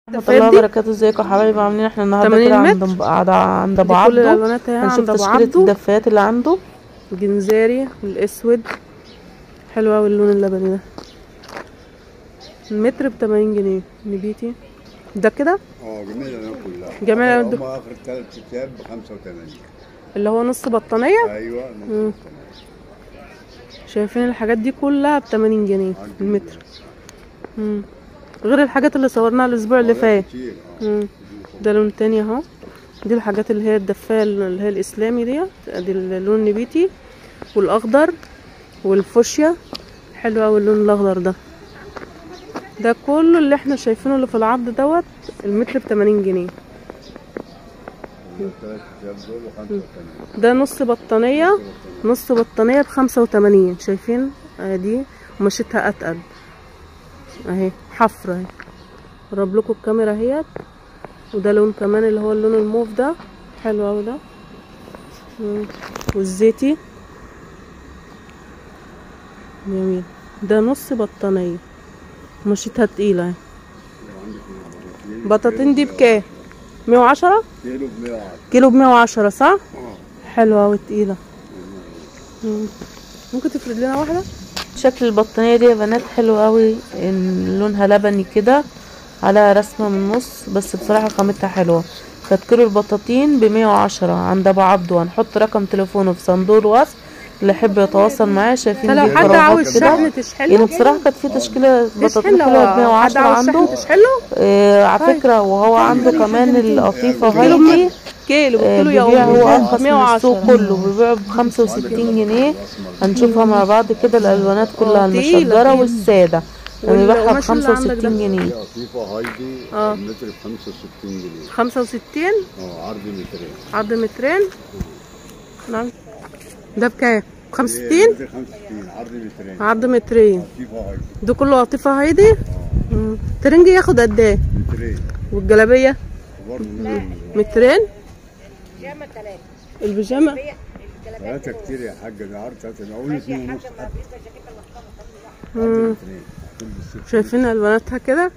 ورحمة الله وبركاته ازيكم يا حبايبي عاملين احنا النهارده 80 كده عند متر. عند عند ابو دي كل عبده الالوانات اهي هنشوف عند ابو تشكيلة عبده الدفايات اللي عنده الجنزاري الاسود حلو اوي اللون اللبني ده المتر ب 80 جنيه نبيتي ده كده اه جميع الالوان كلها جميع الألوان هم اخر ثلاث كتاب ب 85 اللي هو نص بطانيه ايوه مم. شايفين الحاجات دي كلها ب 80 جنيه المتر مم. غير الحاجات اللي صورناها الاسبوع اللي فات كتير اه مم. ده لون تاني اهو دي الحاجات اللي هي الدفاية اللي هي الاسلامي ديت ادي اللون النبيتي والاخضر والفوشيا حلو اوي اللون الاخضر ده ده كله اللي احنا شايفينه اللي في العرض دوت المتر ب 80 جنيه الثلاث كتاب دول ب 85 ده نص بطانية نص بطانية بخمسة وتمانين شايفين ادي ومشيتها اتقل اهي حفرة اهي قرب لكم الكاميرا اهيت وده لون كمان اللي هو اللون الموف ده حلو اوي ده مم. والزيتي جميل ده نص بطانية مشيتها تقيلة اهي بطاطين دي بكام مية وعشرة كيلو ب 110 كيلو بمية وعشرة صح اه حلوة اوي تقيلة مم. ممكن تفرد لنا واحدة شكل البطانية دي يا بنات حلو قوي إن لونها لبني كده على رسمة من النص بس بصراحة خامتها حلوة كانت كيلو البطاطين بمية وعشرة عند ابو عبده هنحط رقم تليفونه في صندوق الوصف اللي يحب يتواصل معاه شايفين فلو دي حد كراهات عاوز كده. شحن تشحله يعني بصراحة كانت في تشكيلة بطاطين تشحله حلوة بمية حد وعشرة عاوز عنده شحن تشحله آه على فكرة وهو عنده كمان اللطيفة كيلو هايدي كيلو آه، كيلو بيبيع هو يومي ارخص من السوق كله بيبيع بخمسة وستين جنيه هنشوفها مع بعض كده الالوانات كلها آه، تقيلة، المشجرة تقيلة. والسادة بيبيعها والقماش اللي بخمسة عندك ده؟ وستين جنيه دي قطيفه هايدي اه. المتر ب 65 جنيه خمسة وستين اه عرض مترين عرض مترين نعم ده بكام خمسة إيه، وستين متر 65 عرض مترين عرض مترين قطيفه هايدي ده كله قطيفة هايدي مم. ترنجي ياخد قد ايه مترين والجلابية برضه مترين مترين البيجامة ثلاثه كتير يا حاجه ده عرض ثلاثه ده اقول اثنين ونص حتى مم. مترين تلبس ست شايفين الواناتها كده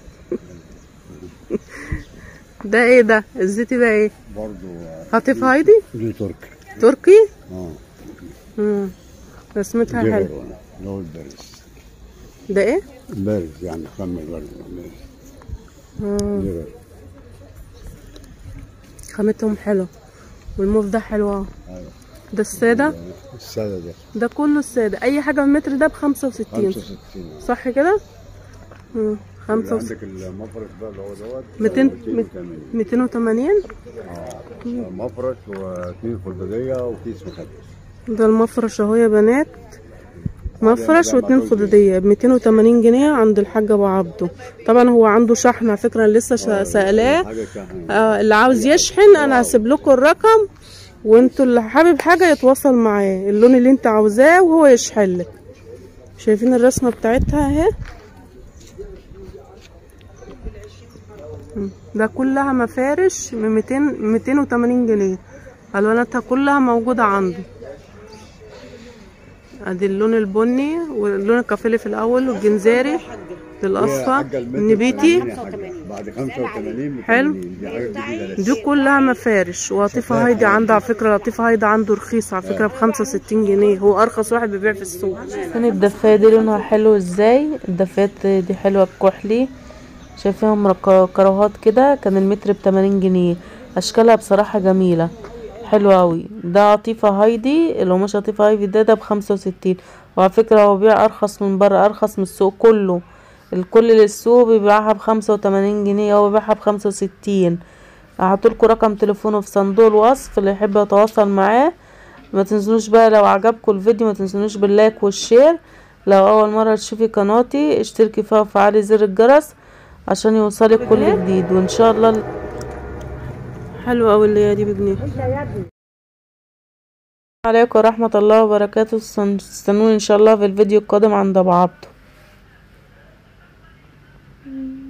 ده ايه ده الزيتي ده ايه برضه قطيفة هايدي دي تركي تركي اه مم. رسمتها حلوة جبر اللي هو البارز ده ايه بارز يعني خم البارز بارز مم. جبر خامتهم حلو والموف ده حلو اهو ايوه ده السادة السادة ده ده كله السادة أي حاجة من المتر ده بخمسة وستين 65 صح كده؟ مم. خمسة خمسة وستين عندك المفرش بقى اللي هو دوت 200 280 ميتين وتمانين اه مفرش واثنين خلدادية وكيس مخدس ده المفرش اهو يا بنات مفرش واتنين خدودية بميتين وتمانين جنيه عند الحاج أبو عبده طبعا هو عنده شحن على فكرة أنا لسه شا- سألاه حاجة شحن آه اللي عاوز يشحن أنا هسيب لكم الرقم وانتوا اللي حابب حاجة يتواصل معاه اللون اللي انت عاوزاه وهو يشحن لك شايفين الرسمة بتاعتها اهي مم. ده كلها مفارش من 200 280 جنيه الواناتها كلها موجودة عنده ادي اللون البني واللون الكافيلي في الاول والجنزاري للاصفر النبيتي بعد 85 حلو. دي حاجة جديدة لسه دي كلها مفارش ولطيفة هايدي عنده على فكرة لطيفة هايدي عنده رخيص على فكرة بخمسة وستين جنيه هو أرخص واحد بيبيع في السوق شايفين الدفاية دي لونها حلو ازاي الدفايات دي حلوة بكحلي شايفينهم رك- كراهات كده كان المتر بتمانين جنيه اشكالها بصراحة جميلة حلوة اوي ده عطيفة هايدي اللي هو مش عطيفة هايدي ده ده بخمسة وستين وعلى فكرة هو بيع ارخص من بره ارخص من السوق كله الكل للسوق بيبيعها بخمسة وتمانين جنيه هو بيبيعها بخمسة وستين هحطلكوا رقم تليفونه في صندوق الوصف اللي يحب يتواصل معاه ما تنسونوش بقى لو عجبكم الفيديو ما تنسونوش باللايك والشير لو اول مرة تشوفي قناتي اشتركي فيها وفعلي زر الجرس عشان يوصلك كل جديد وان شاء الله حلوة أوي اللي هي دي بجنيه عليكم ورحمة الله وبركاته استن- استنوني ان شاء الله في الفيديو القادم عند ابو عبده